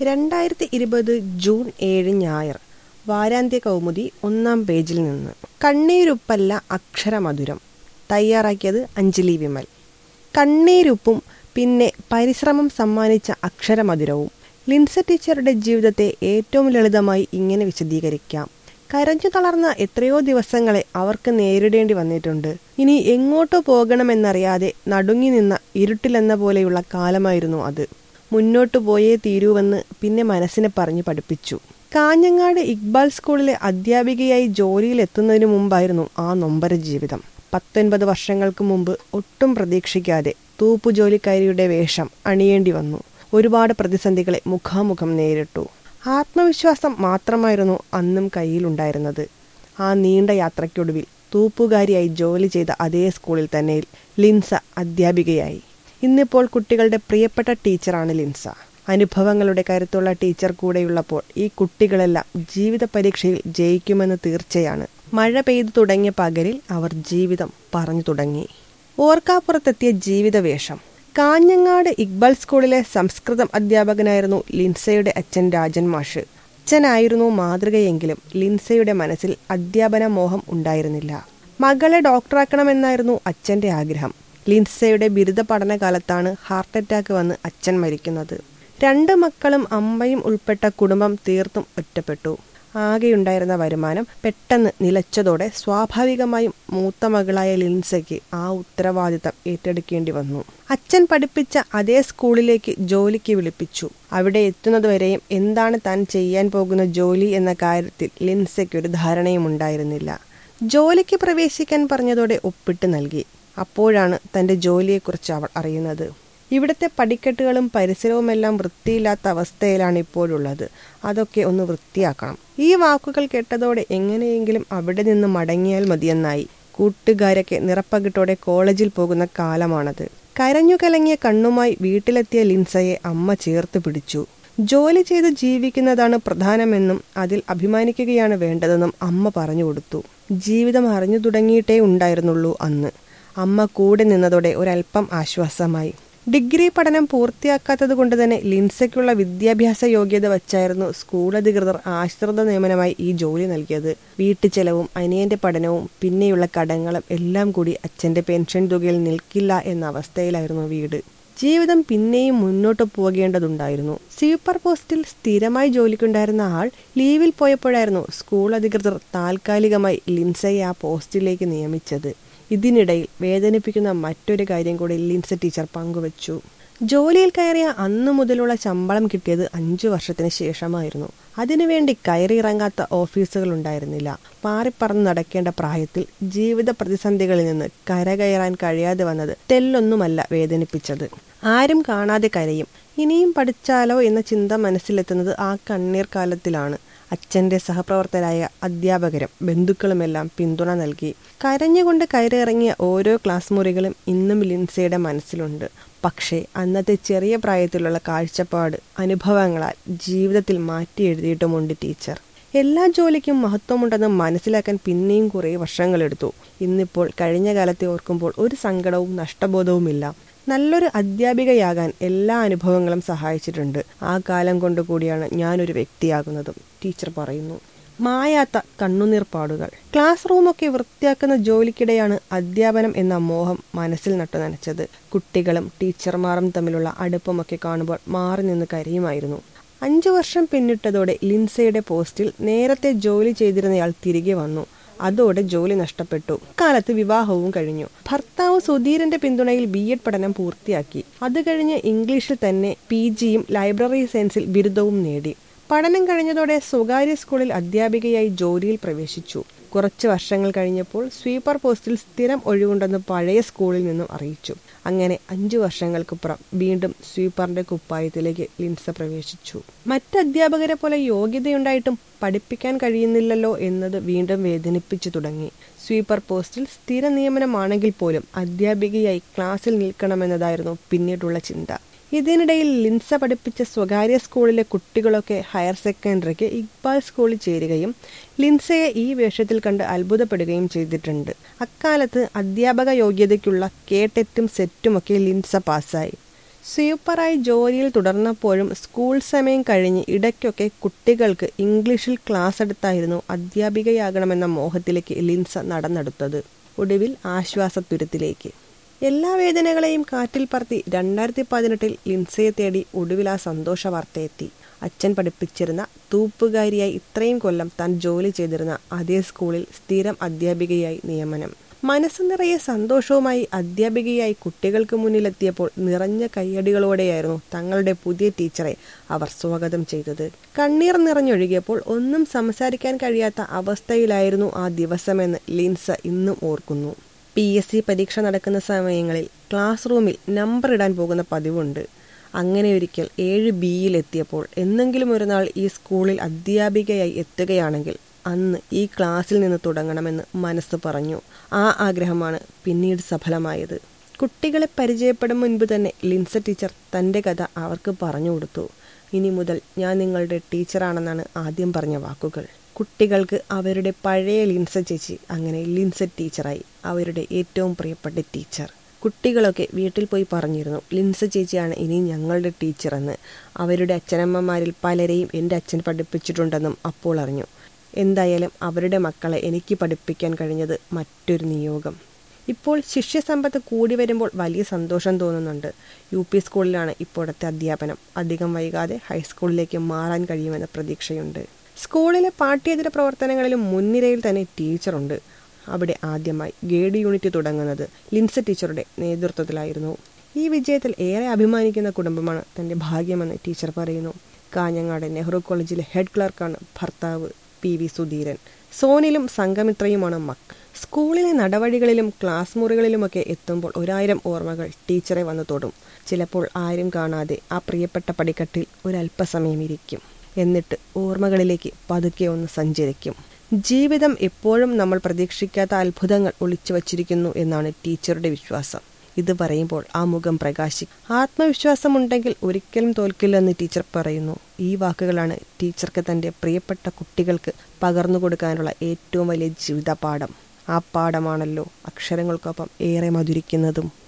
രണ്ടായിരത്തി ഇരുപത് ജൂൺ ഏഴ് ഞായർ വാരാന്ത്യ കൗമുദി ഒന്നാം പേജിൽ നിന്ന് കണ്ണീരുപ്പല്ല അക്ഷരമധുരം തയ്യാറാക്കിയത് അഞ്ജലി വിമൽ കണ്ണീരുപ്പും പിന്നെ പരിശ്രമം സമ്മാനിച്ച അക്ഷരമധുരവും ലിൻസ ടീച്ചറുടെ ജീവിതത്തെ ഏറ്റവും ലളിതമായി ഇങ്ങനെ വിശദീകരിക്കാം കരഞ്ഞു തളർന്ന എത്രയോ ദിവസങ്ങളെ അവർക്ക് നേരിടേണ്ടി വന്നിട്ടുണ്ട് ഇനി എങ്ങോട്ട് പോകണമെന്നറിയാതെ നടുങ്ങി നിന്ന ഇരുട്ടിലെന്ന പോലെയുള്ള കാലമായിരുന്നു അത് മുന്നോട്ടു പോയേ തീരൂവെന്ന് പിന്നെ മനസ്സിനെ പറഞ്ഞു പഠിപ്പിച്ചു കാഞ്ഞങ്ങാട് ഇക്ബാൽ സ്കൂളിലെ അധ്യാപികയായി ജോലിയിലെത്തുന്നതിനു മുമ്പായിരുന്നു ആ നൊമ്പര ജീവിതം പത്തൊൻപത് വർഷങ്ങൾക്ക് മുമ്പ് ഒട്ടും പ്രതീക്ഷിക്കാതെ തൂപ്പുജോലിക്കാരിയുടെ വേഷം അണിയേണ്ടി വന്നു ഒരുപാട് പ്രതിസന്ധികളെ മുഖാമുഖം നേരിട്ടു ആത്മവിശ്വാസം മാത്രമായിരുന്നു അന്നും കയ്യിലുണ്ടായിരുന്നത് ആ നീണ്ട യാത്രയ്ക്കൊടുവിൽ തൂപ്പുകാരിയായി ജോലി ചെയ്ത അതേ സ്കൂളിൽ തന്നെ ലിൻസ അധ്യാപികയായി ഇന്നിപ്പോൾ കുട്ടികളുടെ പ്രിയപ്പെട്ട ടീച്ചറാണ് ലിൻസ അനുഭവങ്ങളുടെ കരുത്തുള്ള ടീച്ചർ കൂടെയുള്ളപ്പോൾ ഈ കുട്ടികളെല്ലാം ജീവിത പരീക്ഷയിൽ ജയിക്കുമെന്ന് തീർച്ചയാണ് മഴ പെയ്തു തുടങ്ങിയ പകലിൽ അവർ ജീവിതം പറഞ്ഞു തുടങ്ങി ഓർക്കാപ്പുറത്തെത്തിയ ജീവിതവേഷം കാഞ്ഞങ്ങാട് ഇക്ബാൽ സ്കൂളിലെ സംസ്കൃതം അധ്യാപകനായിരുന്നു ലിൻസയുടെ അച്ഛൻ രാജൻ മാഷ് അച്ഛനായിരുന്നു മാതൃകയെങ്കിലും ലിൻസയുടെ മനസ്സിൽ അധ്യാപന മോഹം ഉണ്ടായിരുന്നില്ല മകളെ ഡോക്ടറാക്കണമെന്നായിരുന്നു അച്ഛന്റെ ആഗ്രഹം ലിൻസയുടെ ബിരുദ പഠനകാലത്താണ് ഹാർട്ട് അറ്റാക്ക് വന്ന് അച്ഛൻ മരിക്കുന്നത് രണ്ട് മക്കളും അമ്മയും ഉൾപ്പെട്ട കുടുംബം തീർത്തും ഒറ്റപ്പെട്ടു ആകെയുണ്ടായിരുന്ന വരുമാനം പെട്ടെന്ന് നിലച്ചതോടെ സ്വാഭാവികമായും മൂത്ത മകളായ ലിൻസയ്ക്ക് ആ ഉത്തരവാദിത്തം ഏറ്റെടുക്കേണ്ടി വന്നു അച്ഛൻ പഠിപ്പിച്ച അതേ സ്കൂളിലേക്ക് ജോലിക്ക് വിളിപ്പിച്ചു അവിടെ എത്തുന്നതുവരെയും എന്താണ് താൻ ചെയ്യാൻ പോകുന്ന ജോലി എന്ന കാര്യത്തിൽ ലിൻസയ്ക്ക് ഒരു ധാരണയും ഉണ്ടായിരുന്നില്ല ജോലിക്ക് പ്രവേശിക്കാൻ പറഞ്ഞതോടെ ഒപ്പിട്ട് നൽകി അപ്പോഴാണ് തന്റെ ജോലിയെക്കുറിച്ച് അവൾ അറിയുന്നത് ഇവിടുത്തെ പടിക്കെട്ടുകളും പരിസരവുമെല്ലാം വൃത്തിയില്ലാത്ത അവസ്ഥയിലാണ് ഇപ്പോഴുള്ളത് അതൊക്കെ ഒന്ന് വൃത്തിയാക്കണം ഈ വാക്കുകൾ കേട്ടതോടെ എങ്ങനെയെങ്കിലും അവിടെ നിന്ന് മടങ്ങിയാൽ മതിയെന്നായി കൂട്ടുകാരൊക്കെ നിറപ്പകിട്ടോടെ കോളേജിൽ പോകുന്ന കാലമാണത് കരഞ്ഞു കലങ്ങിയ കണ്ണുമായി വീട്ടിലെത്തിയ ലിൻസയെ അമ്മ ചേർത്ത് പിടിച്ചു ജോലി ചെയ്ത് ജീവിക്കുന്നതാണ് പ്രധാനമെന്നും അതിൽ അഭിമാനിക്കുകയാണ് വേണ്ടതെന്നും അമ്മ പറഞ്ഞു കൊടുത്തു ജീവിതം അറിഞ്ഞു തുടങ്ങിയിട്ടേ ഉണ്ടായിരുന്നുള്ളൂ അന്ന് അമ്മ കൂടെ നിന്നതോടെ ഒരല്പം ആശ്വാസമായി ഡിഗ്രി പഠനം പൂർത്തിയാക്കാത്തത് കൊണ്ട് തന്നെ ലിൻസയ്ക്കുള്ള വിദ്യാഭ്യാസ യോഗ്യത വച്ചായിരുന്നു സ്കൂൾ അധികൃതർ ആശ്രിത നിയമനമായി ഈ ജോലി നൽകിയത് വീട്ടുചെലവും അനിയന്റെ പഠനവും പിന്നെയുള്ള കടങ്ങളും എല്ലാം കൂടി അച്ഛന്റെ പെൻഷൻ തുകയിൽ നിൽക്കില്ല എന്ന അവസ്ഥയിലായിരുന്നു വീട് ജീവിതം പിന്നെയും മുന്നോട്ട് പോകേണ്ടതുണ്ടായിരുന്നു സ്വീപ്പർ പോസ്റ്റിൽ സ്ഥിരമായി ജോലിക്കുണ്ടായിരുന്ന ആൾ ലീവിൽ പോയപ്പോഴായിരുന്നു സ്കൂൾ അധികൃതർ താൽക്കാലികമായി ലിൻസയെ ആ പോസ്റ്റിലേക്ക് നിയമിച്ചത് ഇതിനിടയിൽ വേദനിപ്പിക്കുന്ന മറ്റൊരു കാര്യം കൂടി ലിൻസ ടീച്ചർ പങ്കുവച്ചു ജോലിയിൽ കയറിയ അന്നു മുതലുള്ള ശമ്പളം കിട്ടിയത് അഞ്ചു വർഷത്തിന് ശേഷമായിരുന്നു അതിനുവേണ്ടി കയറിയിറങ്ങാത്ത ഓഫീസുകൾ ഉണ്ടായിരുന്നില്ല പാറിപ്പറന്ന് നടക്കേണ്ട പ്രായത്തിൽ ജീവിത പ്രതിസന്ധികളിൽ നിന്ന് കരകയറാൻ കഴിയാതെ വന്നത് തെല്ലൊന്നുമല്ല വേദനിപ്പിച്ചത് ആരും കാണാതെ കരയും ഇനിയും പഠിച്ചാലോ എന്ന ചിന്ത മനസ്സിലെത്തുന്നത് ആ കണ്ണീർ കാലത്തിലാണ് അച്ഛന്റെ സഹപ്രവർത്തകരായ അധ്യാപകരും ബന്ധുക്കളുമെല്ലാം പിന്തുണ നൽകി കരഞ്ഞുകൊണ്ട് കയറിയിറങ്ങിയ ഓരോ ക്ലാസ് മുറികളും ഇന്നും ലിൻസയുടെ മനസ്സിലുണ്ട് പക്ഷേ അന്നത്തെ ചെറിയ പ്രായത്തിലുള്ള കാഴ്ചപ്പാട് അനുഭവങ്ങളാൽ ജീവിതത്തിൽ മാറ്റി എഴുതിയിട്ടുമുണ്ട് ടീച്ചർ എല്ലാ ജോലിക്കും മഹത്വമുണ്ടെന്ന് മനസ്സിലാക്കാൻ പിന്നെയും കുറേ വർഷങ്ങളെടുത്തു ഇന്നിപ്പോൾ കഴിഞ്ഞ കാലത്തെ ഓർക്കുമ്പോൾ ഒരു സങ്കടവും നഷ്ടബോധവുമില്ല നല്ലൊരു അധ്യാപികയാകാൻ എല്ലാ അനുഭവങ്ങളും സഹായിച്ചിട്ടുണ്ട് ആ കാലം കൊണ്ട് കൂടിയാണ് ഞാനൊരു വ്യക്തിയാകുന്നതും ടീച്ചർ പറയുന്നു മായാത്ത കണ്ണുനീർപ്പാടുകൾ ക്ലാസ് റൂമൊക്കെ വൃത്തിയാക്കുന്ന ജോലിക്കിടെയാണ് അധ്യാപനം എന്ന മോഹം മനസ്സിൽ നട്ടു നനച്ചത് കുട്ടികളും ടീച്ചർമാരും തമ്മിലുള്ള അടുപ്പമൊക്കെ കാണുമ്പോൾ മാറി നിന്ന് കരയുമായിരുന്നു അഞ്ചു വർഷം പിന്നിട്ടതോടെ ലിൻസയുടെ പോസ്റ്റിൽ നേരത്തെ ജോലി ചെയ്തിരുന്നയാൾ തിരികെ വന്നു അതോടെ ജോലി നഷ്ടപ്പെട്ടു കാലത്ത് വിവാഹവും കഴിഞ്ഞു ഭർത്താവ് സുധീരന്റെ പിന്തുണയിൽ ബി എഡ് പഠനം പൂർത്തിയാക്കി അത് കഴിഞ്ഞ് ഇംഗ്ലീഷിൽ തന്നെ പി ജിയും ലൈബ്രറി സയൻസിൽ ബിരുദവും നേടി പഠനം കഴിഞ്ഞതോടെ സ്വകാര്യ സ്കൂളിൽ അധ്യാപികയായി ജോലിയിൽ പ്രവേശിച്ചു കുറച്ച് വർഷങ്ങൾ കഴിഞ്ഞപ്പോൾ സ്വീപ്പർ പോസ്റ്റിൽ സ്ഥിരം ഒഴിവുണ്ടെന്ന് പഴയ സ്കൂളിൽ നിന്നും അറിയിച്ചു അങ്ങനെ അഞ്ചു വർഷങ്ങൾക്കുപ്പുറം വീണ്ടും സ്വീപ്പറിന്റെ കുപ്പായത്തിലേക്ക് ലിൻസ പ്രവേശിച്ചു മറ്റ് അധ്യാപകരെ പോലെ യോഗ്യതയുണ്ടായിട്ടും പഠിപ്പിക്കാൻ കഴിയുന്നില്ലല്ലോ എന്നത് വീണ്ടും വേദനിപ്പിച്ചു തുടങ്ങി സ്വീപ്പർ പോസ്റ്റിൽ സ്ഥിര നിയമനമാണെങ്കിൽ പോലും അധ്യാപികയായി ക്ലാസ്സിൽ നിൽക്കണമെന്നതായിരുന്നു പിന്നീടുള്ള ചിന്ത ഇതിനിടയിൽ ലിൻസ പഠിപ്പിച്ച സ്വകാര്യ സ്കൂളിലെ കുട്ടികളൊക്കെ ഹയർ സെക്കൻഡറിക്ക് ഇക്ബാൽ സ്കൂളിൽ ചേരുകയും ലിൻസയെ ഈ വേഷത്തിൽ കണ്ട് അത്ഭുതപ്പെടുകയും ചെയ്തിട്ടുണ്ട് അക്കാലത്ത് അധ്യാപക യോഗ്യതയ്ക്കുള്ള കേട്ടെറ്റും സെറ്റുമൊക്കെ ലിൻസ പാസ്സായി സ്വീപ്പറായി ജോലിയിൽ തുടർന്നപ്പോഴും സ്കൂൾ സമയം കഴിഞ്ഞ് ഇടയ്ക്കൊക്കെ കുട്ടികൾക്ക് ഇംഗ്ലീഷിൽ ക്ലാസ് എടുത്തായിരുന്നു അധ്യാപികയാകണമെന്ന മോഹത്തിലേക്ക് ലിൻസ നടന്നെടുത്തത് ഒടുവിൽ ആശ്വാസത്തുരത്തിലേക്ക് എല്ലാ വേദനകളെയും കാറ്റിൽ പറത്തി രണ്ടായിരത്തി പതിനെട്ടിൽ ലിൻസയെ തേടി ഒടുവിൽ ആ സന്തോഷ വാർത്തയെത്തി അച്ഛൻ പഠിപ്പിച്ചിരുന്ന തൂപ്പുകാരിയായി ഇത്രയും കൊല്ലം താൻ ജോലി ചെയ്തിരുന്ന അതേ സ്കൂളിൽ സ്ഥിരം അധ്യാപികയായി നിയമനം മനസ്സ് നിറയെ സന്തോഷവുമായി അധ്യാപികയായി കുട്ടികൾക്ക് മുന്നിലെത്തിയപ്പോൾ നിറഞ്ഞ കയ്യടികളോടെയായിരുന്നു തങ്ങളുടെ പുതിയ ടീച്ചറെ അവർ സ്വാഗതം ചെയ്തത് കണ്ണീർ നിറഞ്ഞൊഴുകിയപ്പോൾ ഒന്നും സംസാരിക്കാൻ കഴിയാത്ത അവസ്ഥയിലായിരുന്നു ആ ദിവസമെന്ന് ലിൻസ ഇന്നും ഓർക്കുന്നു പി എസ് സി പരീക്ഷ നടക്കുന്ന സമയങ്ങളിൽ ക്ലാസ് റൂമിൽ നമ്പർ ഇടാൻ പോകുന്ന പതിവുണ്ട് അങ്ങനെ ഒരിക്കൽ ഏഴ് ബിയിൽ എത്തിയപ്പോൾ എന്നെങ്കിലും ഒരു നാൾ ഈ സ്കൂളിൽ അധ്യാപികയായി എത്തുകയാണെങ്കിൽ അന്ന് ഈ ക്ലാസ്സിൽ നിന്ന് തുടങ്ങണമെന്ന് മനസ്സ് പറഞ്ഞു ആ ആഗ്രഹമാണ് പിന്നീട് സഫലമായത് കുട്ടികളെ പരിചയപ്പെടും മുൻപ് തന്നെ ലിൻസ ടീച്ചർ തൻ്റെ കഥ അവർക്ക് പറഞ്ഞു കൊടുത്തു ഇനി മുതൽ ഞാൻ നിങ്ങളുടെ ടീച്ചറാണെന്നാണ് ആദ്യം പറഞ്ഞ വാക്കുകൾ കുട്ടികൾക്ക് അവരുടെ പഴയ ലിൻസ ചേച്ചി അങ്ങനെ ലിൻസ ടീച്ചറായി അവരുടെ ഏറ്റവും പ്രിയപ്പെട്ട ടീച്ചർ കുട്ടികളൊക്കെ വീട്ടിൽ പോയി പറഞ്ഞിരുന്നു ലിൻസ ചേച്ചിയാണ് ഇനി ഞങ്ങളുടെ ടീച്ചറെന്ന് അവരുടെ അച്ഛനമ്മമാരിൽ പലരെയും എൻ്റെ അച്ഛൻ പഠിപ്പിച്ചിട്ടുണ്ടെന്നും അപ്പോൾ അറിഞ്ഞു എന്തായാലും അവരുടെ മക്കളെ എനിക്ക് പഠിപ്പിക്കാൻ കഴിഞ്ഞത് മറ്റൊരു നിയോഗം ഇപ്പോൾ ശിഷ്യസമ്പത്ത് കൂടി വരുമ്പോൾ വലിയ സന്തോഷം തോന്നുന്നുണ്ട് യു പി സ്കൂളിലാണ് ഇപ്പോഴത്തെ അധ്യാപനം അധികം വൈകാതെ ഹൈസ്കൂളിലേക്ക് മാറാൻ കഴിയുമെന്ന പ്രതീക്ഷയുണ്ട് സ്കൂളിലെ പാഠ്യേതര പ്രവർത്തനങ്ങളിലും മുൻനിരയിൽ തന്നെ ടീച്ചറുണ്ട് അവിടെ ആദ്യമായി ഗേഡ് യൂണിറ്റ് തുടങ്ങുന്നത് ലിൻസ ടീച്ചറുടെ നേതൃത്വത്തിലായിരുന്നു ഈ വിജയത്തിൽ ഏറെ അഭിമാനിക്കുന്ന കുടുംബമാണ് തന്റെ ഭാഗ്യമെന്ന് ടീച്ചർ പറയുന്നു കാഞ്ഞങ്ങാട് നെഹ്റു കോളേജിലെ ഹെഡ് ക്ലർക്കാണ് ഭർത്താവ് പി വി സുധീരൻ സോനിലും സംഘമിത്രയുമാണ് മക്കൾ സ്കൂളിലെ നടവഴികളിലും ക്ലാസ് മുറികളിലുമൊക്കെ എത്തുമ്പോൾ ഒരായിരം ഓർമ്മകൾ ടീച്ചറെ വന്നു തൊടും ചിലപ്പോൾ ആരും കാണാതെ ആ പ്രിയപ്പെട്ട പടിക്കട്ടിൽ ഒരല്പസമയം ഇരിക്കും എന്നിട്ട് ഓർമ്മകളിലേക്ക് പതുക്കെ ഒന്ന് സഞ്ചരിക്കും ജീവിതം എപ്പോഴും നമ്മൾ പ്രതീക്ഷിക്കാത്ത അത്ഭുതങ്ങൾ ഒളിച്ചു വച്ചിരിക്കുന്നു എന്നാണ് ടീച്ചറുടെ വിശ്വാസം ഇത് പറയുമ്പോൾ ആ മുഖം പ്രകാശി ആത്മവിശ്വാസമുണ്ടെങ്കിൽ ഒരിക്കലും തോൽക്കില്ലെന്ന് ടീച്ചർ പറയുന്നു ഈ വാക്കുകളാണ് ടീച്ചർക്ക് തന്റെ പ്രിയപ്പെട്ട കുട്ടികൾക്ക് പകർന്നു കൊടുക്കാനുള്ള ഏറ്റവും വലിയ ജീവിത പാഠം ആ പാഠമാണല്ലോ അക്ഷരങ്ങൾക്കൊപ്പം ഏറെ മധുരിക്കുന്നതും